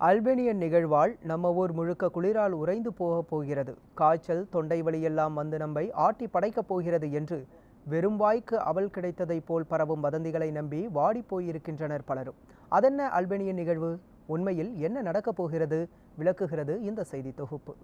Albanian நிகழ்வால் நம்ம ஊர் முழுக்க குளிரால் உறைந்து போகப் போகிறது காய்ச்சல் தொண்டை வலியெல்லாம் வந்து நம்மை ஆட்டி படைக்கப் போகிறது என்று வெறும் வாய்க்கு அவல் கிடைத்ததைப் போல் பரவும் வதந்திகளை நம்பி வாடிப் போயிருக்கின்றனர் பலரும் அதென்ன அல்பேனியன் நிகழ்வு உண்மையில் என்ன நடக்கப் போகிறது விளக்குகிறது இந்த செய்தி தொகுப்பு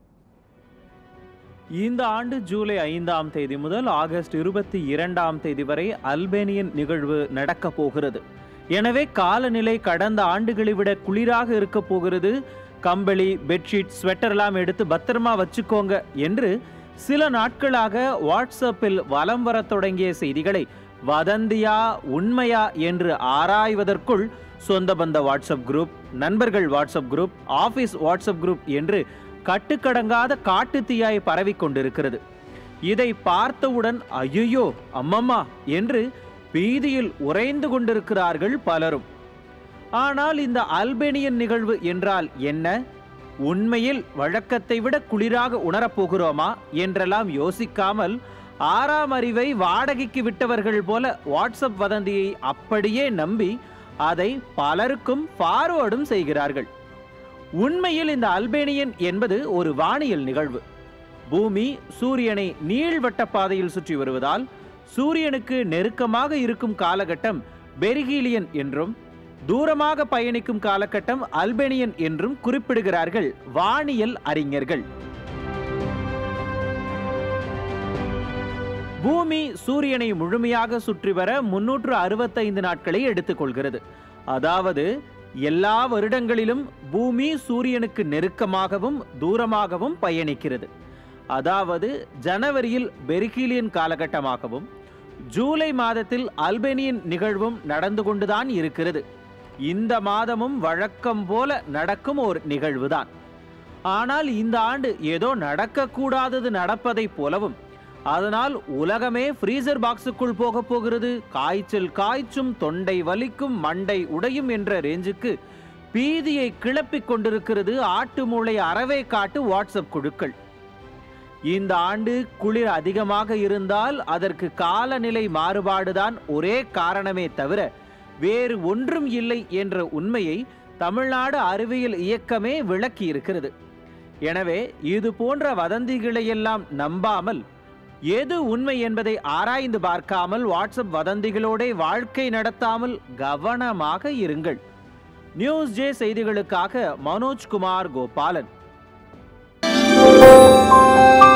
இந்த ஆண்டு ஜூலை ஐந்தாம் தேதி முதல் ஆகஸ்ட் இருபத்தி இரண்டாம் தேதி வரை அல்பேனியன் நிகழ்வு நடக்கப் போகிறது எனவே காலநிலை கடந்த ஆண்டுகளை விட குளிராக இருக்க போகிறது கம்பளி பெட்ஷீட் ஸ்வெட்டர்லாம் எடுத்து பத்திரமா வச்சுக்கோங்க என்று சில நாட்களாக வாட்ஸ்அப்பில் வலம் வரத் தொடங்கிய செய்திகளை வதந்தியா உண்மையா என்று ஆராய்வதற்குள் சொந்த பந்த வாட்ஸ்அப் குரூப் நண்பர்கள் WhatsApp group office WhatsApp group என்று கட்டுக்கடங்காத காட்டு தீயாய் பரவிக் கொண்டிருக்கிறது இதை பார்த்தவுடன் ஐயோ அம்மம்மா என்று பீதியில் உறைந்து கொண்டிருக்கிறார்கள் பலரும் ஆனால் இந்த அல்பேனியன் நிகழ்வு என்றால் என்ன உண்மையில் வழக்கத்தை விட குளிராக உணரப்போகிறோமா என்றெல்லாம் யோசிக்காமல் ஆறாம் அறிவை வாடகைக்கு விட்டவர்கள் போல வாட்ஸ்அப் வதந்தியை அப்படியே நம்பி அதை பலருக்கும் ஃபார்வர்டும் செய்கிறார்கள் உண்மையில் இந்த அல்பேனியன் என்பது ஒரு வானியல் நிகழ்வு பூமி சூரியனை நீள்வட்ட பாதையில் சுற்றி வருவதால் சூரியனுக்கு நெருக்கமாக இருக்கும் காலகட்டம் பெரிகீலியன் என்றும் தூரமாக பயணிக்கும் காலகட்டம் அல்பேனியன் என்றும் குறிப்பிடுகிறார்கள் வானியல் அறிஞர்கள் பூமி சூரியனை முழுமையாக சுற்றி வர முன்னூற்று அறுபத்தைந்து நாட்களை எடுத்துக்கொள்கிறது அதாவது எல்லா வருடங்களிலும் பூமி சூரியனுக்கு நெருக்கமாகவும் தூரமாகவும் பயணிக்கிறது அதாவது ஜனவரியில் பெரிகீலியன் காலகட்டமாகவும் ஜூலை மாதத்தில் அல்பேனியன் நிகழ்வும் நடந்து கொண்டுதான் இருக்கிறது இந்த மாதமும் வழக்கம் போல நடக்கும் ஒரு நிகழ்வுதான் ஆனால் இந்த ஆண்டு ஏதோ நடக்கக்கூடாதது நடப்பதைப் போலவும் அதனால் உலகமே ஃப்ரீசர் பாக்ஸுக்குள் போக போகிறது காய்ச்சல் காய்ச்சும் தொண்டை வலிக்கும் மண்டை உடையும் என்ற ரேஞ்சுக்கு பீதியை கிளப்பிக் கொண்டிருக்கிறது ஆட்டு மூளை அறவே காட்டு வாட்ஸ்அப் குழுக்கள் இந்த ஆண்டு குளிர் அதிகமாக இருந்தால் அதற்கு காலநிலை மாறுபாடுதான் ஒரே காரணமே தவிர வேறு ஒன்றும் இல்லை என்ற உண்மையை தமிழ்நாடு அறிவியல் இயக்கமே விளக்கி இருக்கிறது எனவே இது போன்ற வதந்திகளையெல்லாம் நம்பாமல் எது உண்மை என்பதை ஆராய்ந்து பார்க்காமல் வாட்ஸ்அப் வதந்திகளோட வாழ்க்கை நடத்தாமல் கவனமாக இருங்கள் நியூஸ் ஜே செய்திகளுக்காக மனோஜ்குமார் கோபாலன்